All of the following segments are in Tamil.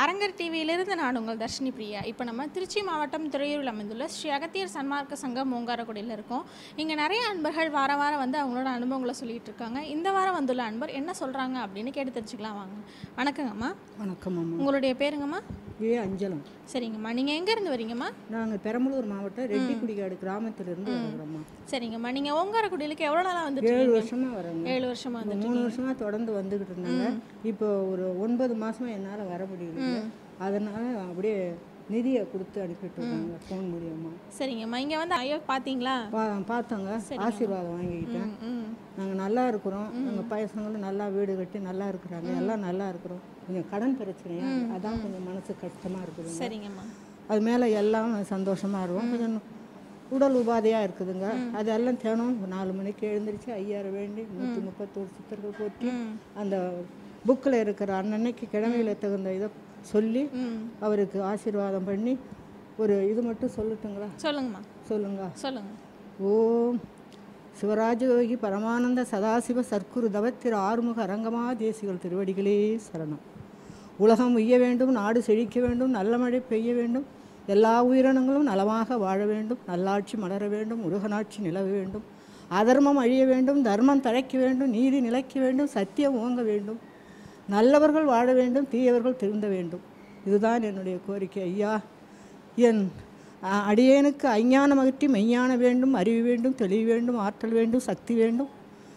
அரங்கர் டிவியிலிருந்து நான் உங்கள் தர்ஷினி பிரியா இப்போ நம்ம திருச்சி மாவட்டம் துறையூரில் அமைந்துள்ள ஸ்ரீ அகத்தியர் சன்மார்க்க சங்கம் மூங்காரக்குடியில் இருக்கோம் இங்கே நிறைய அன்பர்கள் வார வாரம் வந்து அவங்களோட அனுபவங்களை சொல்லிட்டு இருக்காங்க இந்த வாரம் வந்துள்ள அன்பர் என்ன சொல்கிறாங்க அப்படின்னு கேட்டு தெரிஞ்சுக்கலாம் வாங்க வணக்கங்கம்மா வணக்கம் அம்மா உங்களுடைய பேருங்கம்மா ஏ அஞ்சலம் சரிங்கம்மா நீங்கள் எங்கேருந்து வரீங்கம்மா நாங்கள் பெரம்பலூர் மாவட்டம் ரெட்டிக்குடிக்காடு கிராமத்திலிருந்து வருகிறோம்மா சரிங்கம்மா நீங்கள் ஓங்காரக்குடியிலுக்கு எவ்வளோ நாளாக வந்துட்டு ஏழு இருக்கீங்க? வருஷமா வரோங்க ஏழு வருஷமாக இப்போ வந்துட்டு மூணு வருஷமா தொடர்ந்து வந்துகிட்டு இருந்தாங்க இப்போ ஒரு ஒன்பது மாசமா என்னால் வர முடியல அதனால அப்படியே நிதியை கொடுத்து அனுப்பிட்டு இருக்காங்க ஃபோன் மூலியமா சரிங்கம்மா இங்கே வந்து ஐயோ பார்த்தீங்களா பா பார்த்தோங்க ஆசீர்வாதம் வாங்கிக்கிட்டேன் ம் நாங்கள் நல்லா இருக்கிறோம் எங்கள் பசங்களும் நல்லா வீடு கட்டி நல்லா இருக்கிறாங்க எல்லாம் நல்லா இருக்கிறோம் கொஞ்சம் கடன் பிரச்சனையா அதான் கொஞ்சம் மனசு கஷ்டமா இருக்குதுங்க சரிங்கம்மா அது மேலே எல்லாம் சந்தோஷமாக இருக்கும் கொஞ்சம் உடல் உபாதையாக இருக்குதுங்க அதெல்லாம் தினம் நாலு மணிக்கு எழுந்திரிச்சு ஐயாயிரம் வேண்டி நூற்றி முப்பத்தோரு சித்தர்கள் போற்றி அந்த புக்கில் இருக்கிற அன்னன்னைக்கு கிழமையில் தகுந்த இதை சொல்லி ம் அவருக்கு ஆசீர்வாதம் பண்ணி ஒரு இது மட்டும் சொல்லட்டுங்களா சொல்லுங்கம்மா சொல்லுங்க சொல்லுங்கள் ஓம் சிவராஜயோகி பரமானந்த சதாசிவ சர்க்குரு தவத்திரு ஆறுமுக அரங்கமா தேசிகள் திருவடிகளே சரணம் உலகம் உய்ய வேண்டும் நாடு செழிக்க வேண்டும் நல்ல மழை பெய்ய வேண்டும் எல்லா உயிரினங்களும் நலமாக வாழ வேண்டும் நல்லாட்சி மலர வேண்டும் முருகனாட்சி நிலவ வேண்டும் அதர்மம் அழிய வேண்டும் தர்மம் தழைக்க வேண்டும் நீதி நிலைக்க வேண்டும் சத்தியம் ஓங்க வேண்டும் நல்லவர்கள் வாழ வேண்டும் தீயவர்கள் திருந்த வேண்டும் இதுதான் என்னுடைய கோரிக்கை ஐயா என் அ- அடியேனுக்கு அஞ்ஞானம் அகற்றி மெய்ஞான வேண்டும் அறிவு வேண்டும் தெளிவு வேண்டும் ஆற்றல் வேண்டும் சக்தி வேண்டும்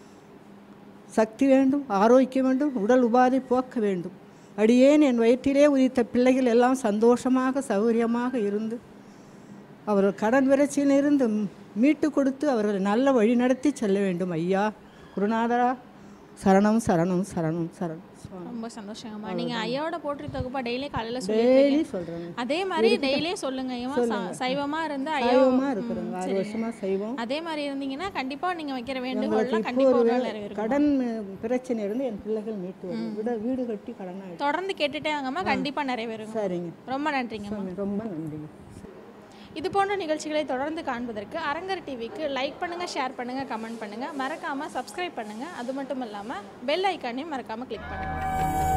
சக்தி வேண்டும் ஆரோக்கியம் வேண்டும் உடல் உபாதை போக்க வேண்டும் அடியேன் என் வயிற்றிலே உதித்த பிள்ளைகள் எல்லாம் சந்தோஷமாக சௌகரியமாக இருந்து அவர்கள் கடன் விரச்சியிலிருந்து மீட்டு கொடுத்து அவர்களை நல்ல வழி நடத்தி செல்ல வேண்டும் ஐயா குருநாதரா சரணம் சரணம் சரணம் சரணம் சுவாமி. ரொம்ப சந்தோஷங்கம்மா நீங்க ஐயாவோட போற்றி தொகுப்பா டெய்லி காலையில சொல்லிட்டு டெய்லி சொல்கிறேங்க அதே மாதிரி டெய்லியும் சொல்லுங்க ஐயா ச- சைவமா இருந்து ஐயா சைவமாக இருக்கிறோங்க ஆறு வருஷமாக சைவம் அதே மாதிரி இருந்தீங்கன்னா கண்டிப்பா நீங்க வைக்கிற எங்களுக்கு வேண்டுகோள்லாம் இப்போ கண்டிப்பா ஒரு ஒரு நாள் நிறைவேறும் கடன் பிரச்சனை இருந்து என் பிள்ளைகள் மீட்டு வரும் விட வீடு கட்டி கடன் ஆயிடுச்சு தொடர்ந்து கேட்டுட்டே வாங்கம்மா கண்டிப்பா நிறைவேறுங்க சரிங்க ரொம்ப நன்றிங்கம்மா சாமி, ரொம்ப நன்றிங்க இது போன்ற நிகழ்ச்சிகளை தொடர்ந்து காண்பதற்கு அரங்கர் டிவிக்கு லைக் பண்ணுங்க ஷேர் பண்ணுங்க கமெண்ட் பண்ணுங்க மறக்காம சப்ஸ்கிரைப் பண்ணுங்க அது மட்டும் இல்லாம பெல் ஐக்கானையும் மறக்காம கிளிக் பண்ணுங்க